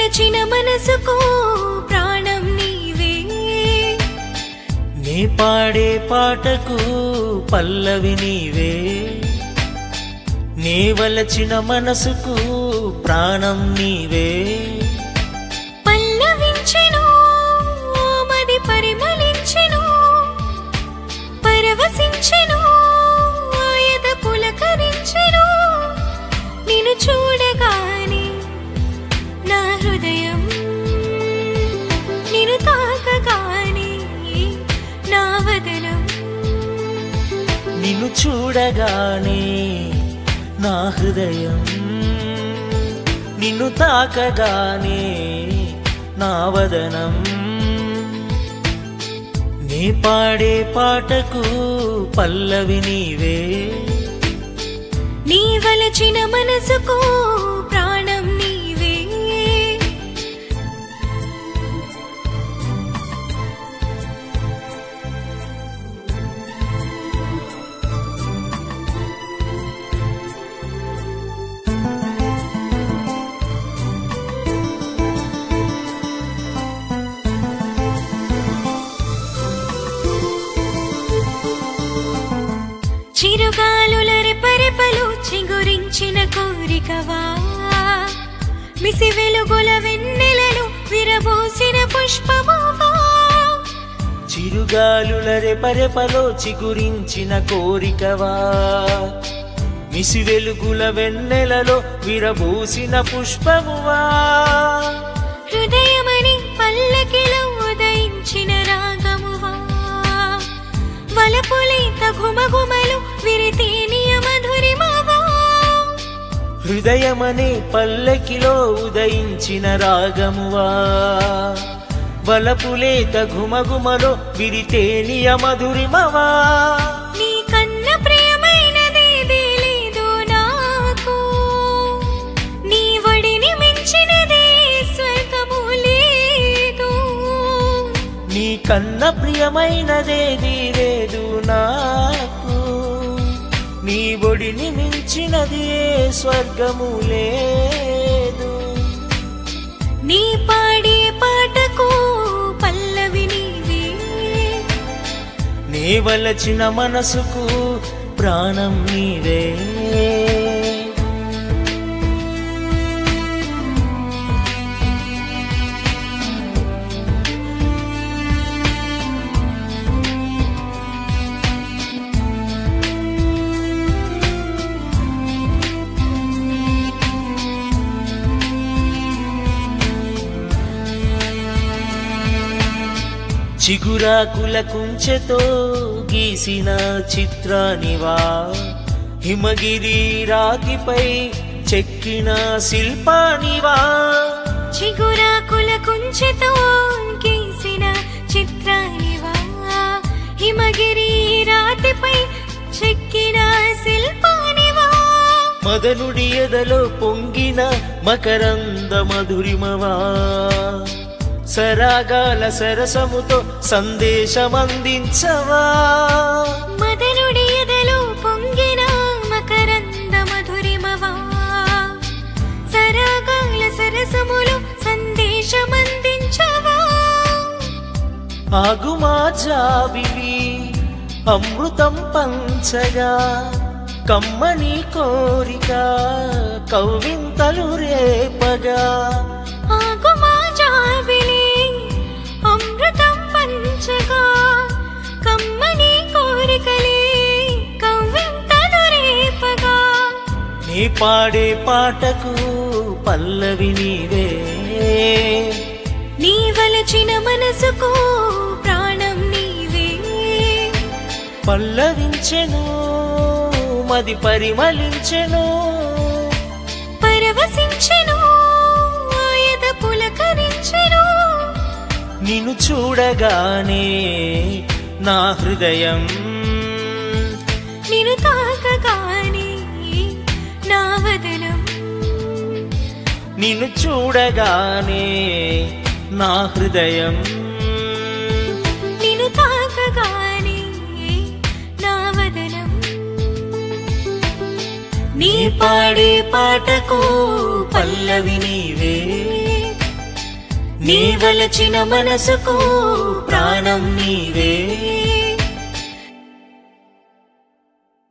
వలచిన మనసుకు ప్రాణం నీవే నే పాడే పాటకు పల్లవి నీవే నే వలచిన మనసుకు ప్రాణం నీవే పల్లవించెను మది పరిమళించెను పరవశించెను ఆయద పులకరించెను నిన్ను చూడగానే నా హృదయం నిన్ను తాకగానే నా వదనం నిన్ను చూడగానే నా హృదయం నిన్ను తాకగానే నా వదనం నే పాడే పాటకు పల్లవి నీవే నీ వలచిన మనసుకు ప్రాణం నీవే చిరుగాలుల రెపరెపలు చిగురించిన కోరికవా మిసి వెలుగుల వెన్నెలలు విరబోసిన పుష్పమువా చిరుగాలుల రెపరెపలో చిగురించిన కోరికవా మిసి వెలుగుల వెన్నెలలో విరబూసిన పుష్పమువా హృదయమని పల్లకిలో ఉదయించిన రాగమువా వలపులేత ఘుమఘుమలు విరితేనియ మధురిమవా హృదయమనే పల్లకిలో ఉదయించిన రాగమువా వలపులేత ఘుమఘుమలో విరితేనియ మధురిమవా నీ కన్న ప్రియమైనదేదీ లేదు నాకు నీ ఒడిని మించినదే స్వర్గము లేదు నీ కన్న ప్రియమైనదేది లేదు నాకు నీ ఒడిని మించినది ఏ స్వర్గము లేదు నీ పాడే పాటకు పల్లవి నీవే నీ వలచిన మనసుకు ప్రాణం నీవే చిగురాకుల కుంచెతో గీసిన చిత్రానివా హిమగిరి రాతిపై చెక్కిన శిల్పానివా చిగురాకుల కుంచెతో గీసిన చిత్రానివా హిమగిరి రాతిపై చెక్కిన శిల్పానివా మదనుడి ఎదలో పొంగిన మకరంద మధురిమవా సరాగాల సరసముతో సందేశమందించవా మదనుడి ఎదలో పొంగిన మకరంద మధురిమవా సరాగాల సరసములు సందేశమందించవా ఆగుమా జాబిలి అమృతం పంచగా కమ్మని కోరిక కవ్వింతలు రేపగా ఆగుమా జాబిలి అమృతం పంచగా కమ్మని కోరికలే కవ్వింతలు రేపగా నీ పాడే పాటకు పల్లవి నీవే నీ వలచిన మనసుకు ప్రాణం నీవే పల్లవించెను మది పరిమళించెను పరవశించెను ఆయద పులకరించెను నిన్ను చూడగానే నా హృదయం నిన్ను తాకగానే నా వదనం నిన్ను చూడగానే నా హృదయం నిన్ను తాకగానే నా వదనం నీ నీ పాడే పాటకు పల్లవి నీవే నీ వలచిన మనసుకు ప్రాణం నీవే